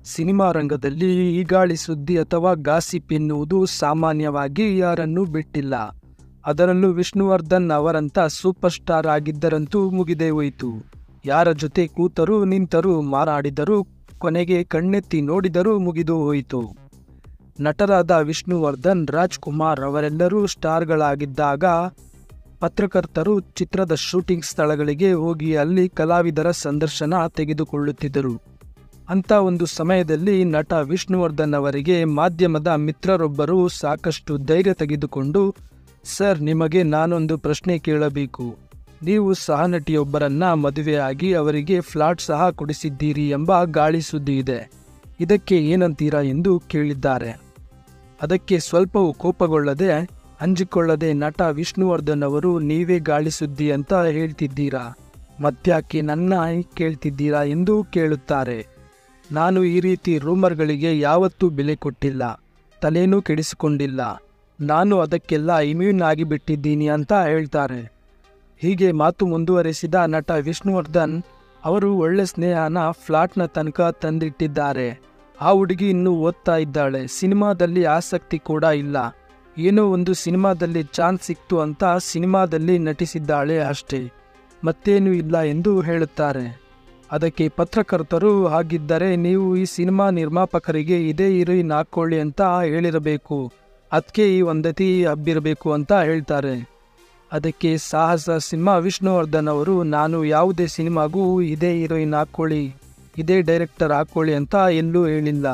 cinema ರಂಗದಲ್ಲಿ ಈ ಗಾಳಿ ಸುದ್ದಿ ಅಥವಾ ಗಾಸಿಪ್ ಎನ್ನುವುದು ಸಾಮಾನ್ಯವಾಗಿ ಯಾರನ್ನೂ ಬಿಟ್ಟಿಲ್ಲ ಅದರಲ್ಲೂ ವಿಷ್ಣುವರ್ಧನ್ ಅವರಂಥ ಸೂಪರ್ ಸ್ಟಾರ್ ಆಗಿದ್ದರಂತೂ ಮುಗಿದೇ ಹೋಯಿತು ಯಾರ ಜೊತೆ ಕೂತರೂ ನಿಂತರೂ ಮಾರಾಡಿದರೂ ಕೊನೆಗೆ ಕಣ್ಣೆತ್ತಿ ನೋಡಿದರೂ ಮುಗಿದು ಹೋಯಿತು ನಟರಾದ ವಿಷ್ಣುವರ್ಧನ್ ರಾಜ್ಕುಮಾರ್ ಅವರೆಲ್ಲರೂ ಸ್ಟಾರ್ಗಳಾಗಿದ್ದಾಗ ಪತ್ರಕರ್ತರು ಚಿತ್ರದ ಶೂಟಿಂಗ್ ಸ್ಥಳಗಳಿಗೆ ಹೋಗಿ ಅಲ್ಲಿ ಕಲಾವಿದರ ಸಂದರ್ಶನ ತೆಗೆದುಕೊಳ್ಳುತ್ತಿದ್ದರು ಅಂಥ ಒಂದು ಸಮಯದಲ್ಲಿ ನಟ ವಿಷ್ಣುವರ್ಧನ್ ಅವರಿಗೆ ಮಾಧ್ಯಮದ ಮಿತ್ರರೊಬ್ಬರು ಸಾಕಷ್ಟು ಧೈರ್ಯ ತೆಗೆದುಕೊಂಡು ಸರ್ ನಿಮಗೆ ನಾನೊಂದು ಪ್ರಶ್ನೆ ಕೇಳಬೇಕು ನೀವು ಸಹನಟಿಯೊಬ್ಬರನ್ನ ಮದುವೆಯಾಗಿ ಅವರಿಗೆ ಫ್ಲಾಟ್ ಸಹ ಕೊಡಿಸಿದ್ದೀರಿ ಎಂಬ ಗಾಳಿ ಸುದ್ದಿ ಇದೆ ಇದಕ್ಕೆ ಏನಂತೀರಾ ಎಂದು ಕೇಳಿದ್ದಾರೆ ಅದಕ್ಕೆ ಸ್ವಲ್ಪವೂ ಕೋಪಗೊಳ್ಳದೆ ಅಂಜಿಕೊಳ್ಳದೆ ನಟ ವಿಷ್ಣುವರ್ಧನ್ ಅವರು ನೀವೇ ಗಾಳಿ ಸುದ್ದಿ ಅಂತ ಹೇಳ್ತಿದ್ದೀರಾ ಮತ್ಯಾಕೆ ನನ್ನ ಕೇಳ್ತಿದ್ದೀರಾ ಎಂದು ಕೇಳುತ್ತಾರೆ ನಾನು ಈ ರೀತಿ ರೂಮರ್ಗಳಿಗೆ ಯಾವತ್ತೂ ಬೆಲೆ ಕೊಟ್ಟಿಲ್ಲ ತಲೆನೂ ಕೆಡಿಸಿಕೊಂಡಿಲ್ಲ ನಾನು ಅದಕ್ಕೆಲ್ಲ ಇಮ್ಯೂನ್ ಆಗಿಬಿಟ್ಟಿದ್ದೀನಿ ಅಂತ ಹೇಳ್ತಾರೆ ಹೀಗೆ ಮಾತು ಮುಂದುವರೆಸಿದ ನಟ ವಿಷ್ಣುವರ್ಧನ್ ಅವರು ಒಳ್ಳೆ ಸ್ನೇಹನ ಫ್ಲಾಟ್ನ ತನಕ ತಂದಿಟ್ಟಿದ್ದಾರೆ ಆ ಹುಡುಗಿ ಇನ್ನೂ ಓದ್ತಾ ಇದ್ದಾಳೆ ಸಿನಿಮಾದಲ್ಲಿ ಆಸಕ್ತಿ ಕೂಡ ಇಲ್ಲ ಏನೋ ಒಂದು ಸಿನಿಮಾದಲ್ಲಿ ಚಾನ್ಸ್ ಸಿಕ್ತು ಅಂತ ಸಿನಿಮಾದಲ್ಲಿ ನಟಿಸಿದ್ದಾಳೆ ಅಷ್ಟೇ ಮತ್ತೇನೂ ಇಲ್ಲ ಎಂದು ಹೇಳುತ್ತಾರೆ ಅದಕ್ಕೆ ಪತ್ರಕರ್ತರು ಹಾಗಿದ್ದರೆ ನೀವು ಈ ಸಿನಿಮಾ ನಿರ್ಮಾಪಕರಿಗೆ ಇದೇ ಹೀರೋಯಿನ್ ಹಾಕ್ಕೊಳ್ಳಿ ಅಂತ ಹೇಳಿರಬೇಕು ಅದಕ್ಕೆ ಈ ಒಂದತಿ ಹಬ್ಬಿರಬೇಕು ಅಂತ ಹೇಳ್ತಾರೆ ಅದಕ್ಕೆ ಸಾಹಸ ಸಿಂಹ ವಿಷ್ಣುವರ್ಧನ್ ಅವರು ನಾನು ಯಾವುದೇ ಸಿನಿಮಾಗೂ ಇದೇ ಹೀರೋಯಿನ್ ಹಾಕ್ಕೊಳ್ಳಿ ಇದೇ ಡೈರೆಕ್ಟರ್ ಹಾಕ್ಕೊಳ್ಳಿ ಅಂತ ಎಲ್ಲೂ ಹೇಳಿಲ್ಲ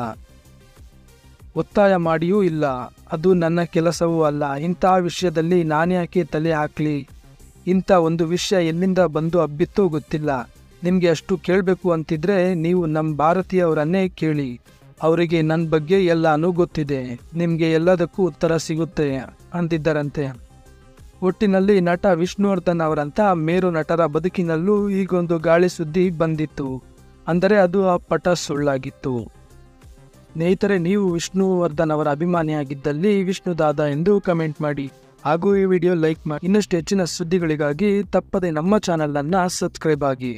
ಒತ್ತಾಯ ಮಾಡಿಯೂ ಇಲ್ಲ ಅದು ನನ್ನ ಕೆಲಸವೂ ಅಲ್ಲ ಇಂಥ ವಿಷಯದಲ್ಲಿ ನಾನ್ಯಾಕೆ ತಲೆ ಹಾಕಲಿ ಇಂಥ ಒಂದು ವಿಷಯ ಎಲ್ಲಿಂದ ಬಂದು ಹಬ್ಬಿತ್ತೋ ಗೊತ್ತಿಲ್ಲ ನಿಮಗೆ ಅಷ್ಟು ಕೇಳಬೇಕು ಅಂತಿದ್ರೆ ನೀವು ನಮ್ಮ ಭಾರತೀಯವರನ್ನೇ ಕೇಳಿ ಅವರಿಗೆ ನನ್ನ ಬಗ್ಗೆ ಎಲ್ಲಾನು ಗೊತ್ತಿದೆ ನಿಮಗೆ ಎಲ್ಲದಕ್ಕೂ ಉತ್ತರ ಸಿಗುತ್ತೆ ಅಂತಿದ್ದರಂತೆ ಒಟ್ಟಿನಲ್ಲಿ ನಟ ವಿಷ್ಣುವರ್ಧನ್ ಅವರಂಥ ಮೇರು ನಟರ ಬದುಕಿನಲ್ಲೂ ಈಗೊಂದು ಗಾಳಿ ಸುದ್ದಿ ಬಂದಿತ್ತು ಅಂದರೆ ಅದು ಆ ಪಟ ಸುಳ್ಳಾಗಿತ್ತು ಸ್ನೇಹಿತರೆ ನೀವು ವಿಷ್ಣುವರ್ಧನ್ ಅವರ ಅಭಿಮಾನಿಯಾಗಿದ್ದಲ್ಲಿ ವಿಷ್ಣುದಾದ ಎಂದು ಕಮೆಂಟ್ ಮಾಡಿ ಹಾಗೂ ಈ ವಿಡಿಯೋ ಲೈಕ್ ಮಾಡಿ ಇನ್ನಷ್ಟು ಹೆಚ್ಚಿನ ಸುದ್ದಿಗಳಿಗಾಗಿ ತಪ್ಪದೆ ನಮ್ಮ ಚಾನಲನ್ನು ಸಬ್ಸ್ಕ್ರೈಬ್ ಆಗಿ